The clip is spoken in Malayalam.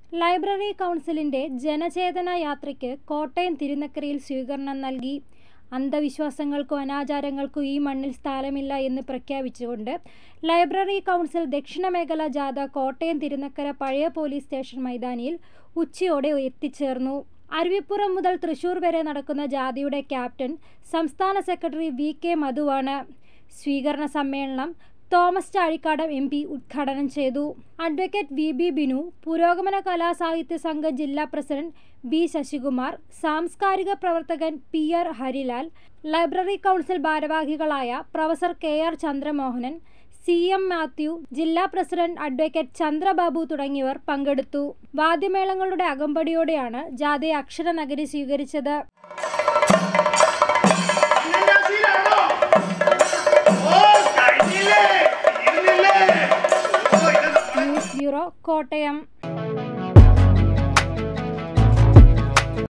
ലൈബ്രറി കൗൺസിലിന്റെ ജനചേതന യാത്രയ്ക്ക് കോട്ടയം തിരുനക്കരയിൽ സ്വീകരണം നൽകി അന്ധവിശ്വാസങ്ങൾക്കും അനാചാരങ്ങൾക്കും ഈ മണ്ണിൽ സ്ഥലമില്ല എന്ന് പ്രഖ്യാപിച്ചുകൊണ്ട് ലൈബ്രറി കൗൺസിൽ ദക്ഷിണമേഖല ജാഥ കോട്ടയം തിരുനക്കര പഴയ പോലീസ് സ്റ്റേഷൻ മൈതാനിയിൽ ഉച്ചയോടെ എത്തിച്ചേർന്നു അരുവിപ്പുറം മുതൽ തൃശൂർ വരെ നടക്കുന്ന ജാഥയുടെ ക്യാപ്റ്റൻ സംസ്ഥാന സെക്രട്ടറി വി കെ മധുവാണ് സ്വീകരണ സമ്മേളനം തോമസ് ചാഴിക്കാടം എം പി ഉദ്ഘാടനം ചെയ്തു അഡ്വക്കേറ്റ് വി ബി ബിനു പുരോഗമന കലാ സാഹിത്യ സംഘം ജില്ലാ പ്രസിഡന്റ് ബി ശശികുമാർ സാംസ്കാരിക പ്രവർത്തകൻ P R Harilal library council ഭാരവാഹികളായ professor K R Chandramohanan C M Mathew ജില്ലാ പ്രസിഡന്റ് അഡ്വക്കേറ്റ് ചന്ദ്രബാബു തുടങ്ങിയവർ പങ്കെടുത്തു വാദ്യമേളങ്ങളുടെ അകമ്പടിയോടെയാണ് ജാഥയെ അക്ഷരനഗരി സ്വീകരിച്ചത് അന്നദാസിയിലാണോ? ഓ, കഴിഞ്ഞില്ലേ? തീർന്നില്ലേ? ഓ, ഇത് നമ്മുടെ ന്യൂസ് ബ്യൂറോ കോട്ടയം